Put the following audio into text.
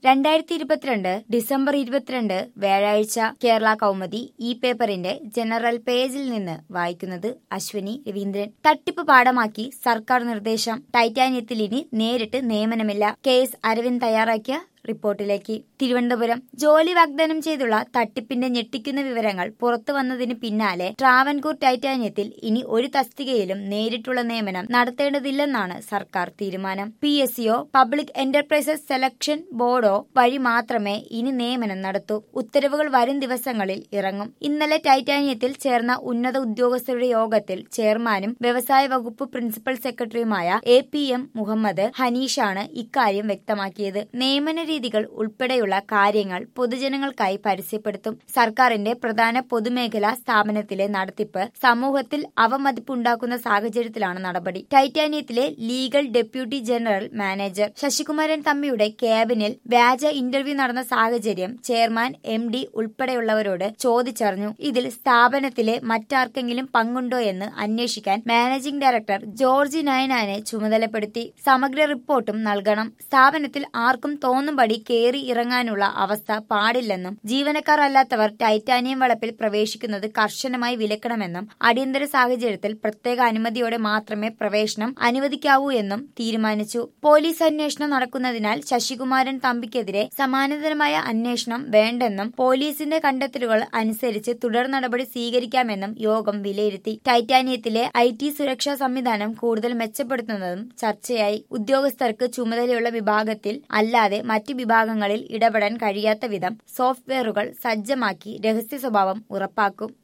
രണ്ടായിരത്തി ഇരുപത്തിരണ്ട് ഡിസംബർ ഇരുപത്തിരണ്ട് വ്യാഴാഴ്ച കേരള കൗമുദി ഈ പേപ്പറിന്റെ ജനറൽ പേജിൽ നിന്ന് വായിക്കുന്നത് അശ്വിനി രവീന്ദ്രൻ തട്ടിപ്പ് പാഠമാക്കി സർക്കാർ നിർദ്ദേശം ടൈറ്റാനിയത്തിൽ ഇനി നേരിട്ട് നിയമനമില്ല കെ എസ് അരവിന്ദ് തയ്യാറാക്കിയ റിപ്പോർട്ടിലേക്ക് തിരുവനന്തപുരം ജോലി വാഗ്ദാനം ചെയ്തുള്ള തട്ടിപ്പിന്റെ ഞെട്ടിക്കുന്ന വിവരങ്ങൾ പുറത്തു വന്നതിന് പിന്നാലെ ട്രാവൻകൂർ ടൈറ്റാനിയത്തിൽ ഇനി ഒരു തസ്തികയിലും നേരിട്ടുള്ള നിയമനം നടത്തേണ്ടതില്ലെന്നാണ് സർക്കാർ തീരുമാനം പി എസ് സിയോ പബ്ലിക് എന്റർപ്രൈസസ് സെലക്ഷൻ ബോർഡോ വഴി മാത്രമേ ഇനി നിയമനം നടത്തൂ ഉത്തരവുകൾ വരും ദിവസങ്ങളിൽ ഇറങ്ങും ഇന്നലെ ടൈറ്റാനിയത്തിൽ ചേർന്ന ഉന്നത ഉദ്യോഗസ്ഥരുടെ യോഗത്തിൽ ചെയർമാനും വ്യവസായ വകുപ്പ് പ്രിൻസിപ്പൽ സെക്രട്ടറിയുമായ എ പി എം മുഹമ്മദ് ഹനീഷാണ് ഇക്കാര്യം വ്യക്തമാക്കിയത് നിയമന രീതികൾ ഉൾപ്പെടെയുള്ള കാര്യങ്ങൾ പൊതുജനങ്ങൾക്കായി പരസ്യപ്പെടുത്തും സർക്കാരിന്റെ പ്രധാന പൊതുമേഖലാ സ്ഥാപനത്തിലെ നടത്തിപ്പ് സമൂഹത്തിൽ അവമതിപ്പുണ്ടാക്കുന്ന സാഹചര്യത്തിലാണ് നടപടി ടൈറ്റാനിയത്തിലെ legal deputy general manager Sasikumaran തമ്മിയുടെ ക്യാബിനിൽ വ്യാജ ഇന്റർവ്യൂ നടന്ന സാഹചര്യം ചെയർമാൻ എം ഡി ഉൾപ്പെടെയുള്ളവരോട് ചോദിച്ചറിഞ്ഞു ഇതിൽ സ്ഥാപനത്തിലെ മറ്റാർക്കെങ്കിലും പങ്കുണ്ടോ എന്ന് അന്വേഷിക്കാൻ മാനേജിംഗ് ഡയറക്ടർ ജോർജ് നയനാനെ ചുമതലപ്പെടുത്തി സമഗ്ര റിപ്പോർട്ടും നൽകണം സ്ഥാപനത്തിൽ ആർക്കും തോന്നുംപടി കയറി ഇറങ്ങാനുള്ള അവസ്ഥ പാടില്ലെന്നും ജീവനക്കാർ അല്ലാത്തവർ ടൈറ്റാനിയം വളപ്പിൽ പ്രവേശിക്കുന്നത് കർശനമായി വിലക്കണമെന്നും അടിയന്തര സാഹചര്യത്തിൽ പ്രത്യേക അനുമതിയോടെ മാത്രമേ പ്രവേശനം അനുവദിക്കാവൂ എന്നും തീരുമാനിച്ചു പോലീസ് അന്വേഷണം നടക്കുന്നതിനാൽ ശശികുമാരൻ തമ്പിക്കെതിരെ സമാനതരമായ അന്വേഷണം വേണ്ടെന്നും പോലീസിന്റെ കണ്ടെത്തലുകൾ അനുസരിച്ച് തുടർ നടപടി സ്വീകരിക്കാമെന്നും യോഗം വിലയിരുത്തി ടൈറ്റാനിയത്തിലെ ഐ ടി സുരക്ഷാ സംവിധാനം കൂടുതൽ മെച്ചപ്പെടുത്തുന്നതും ചർച്ചയായി ഉദ്യോഗസ്ഥർക്ക് ചുമതലയുള്ള വിഭാഗത്തിൽ അല്ലാതെ മറ്റ് വിഭാഗങ്ങളിൽ ഇടപെടാൻ കഴിയാത്ത വിധം സോഫ്റ്റ്വെയറുകൾ സജ്ജമാക്കി രഹസ്യ സ്വഭാവം ഉറപ്പാക്കും